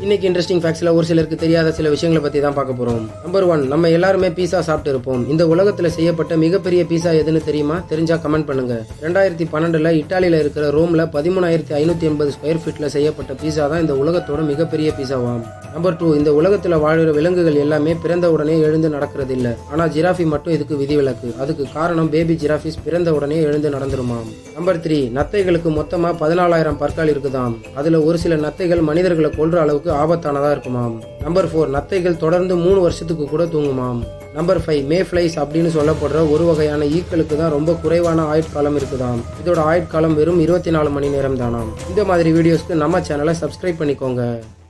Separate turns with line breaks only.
இன்னைக்கு இன்ட்ரெஸ்டிங் ஃபேக்ட்ஸ்ல ஒரு சிலருக்கு தெரியாத சில விஷயங்களை பத்தி தான் பார்க்க போறோம் நம்பர் ஒன் நம்ம எல்லாருமே பீஸா சாப்பிட்டு இருப்போம் இந்த உலகத்துல செய்யப்பட்ட மிகப்பெரிய பீஸா எதுன்னு தெரியுமா தெரிஞ்சா கமெண்ட் பண்ணுங்க ரெண்டாயிரத்தி பன்னெண்டுல இட்டாலியில இருக்கிற ரோம்ல பதிமூணாயிரத்தி ஐநூத்தி எண்பது ஸ்கொயர் ஃபீட்ல செய்யப்பட்ட பீஸா தான் இந்த உலகத்தோட மிகப்பெரிய பீஸாவாம் நம்பர் டூ இந்த உலகத்துல வாழ்கிற விலங்குகள் எல்லாமே பிறந்த உடனே எழுந்து நடக்கிறது இல்ல ஆனா ஜிராஃபி மட்டும் இதுக்கு விதிவிலக்கு அதுக்கு காரணம் பேபி ஜிராஃபிஸ் பிறந்த உடனே எழுந்து நடந்துருமாம் நம்பர் த்ரீ நத்தைகளுக்கு மொத்தமா பதினாலாயிரம் பற்கள் இருக்குதாம் அதுல ஒரு சில நத்தைகள் மனிதர்களை கொல்ற அளவுக்கு ஆபத்தானதா இருக்குமாம் நம்பர் ஃபோர் நத்தைகள் தொடர்ந்து மூணு வருஷத்துக்கு கூட தூங்குமாம் நம்பர் ஃபைவ் மே ஃபிளைஸ் அப்படின்னு சொல்லப்படுற ஒரு வகையான ஈக்களுக்கு தான் ரொம்ப குறைவான ஆயுட்காலம் இருக்குதாம் இதோட ஆயுட்காலம் வெறும் இருபத்தி நாலு மணி நேரம் தானாம் இந்த மாதிரி வீடியோஸ்க்கு நம்ம சேனலை சப்ஸ்கிரைப் பண்ணிக்கோங்க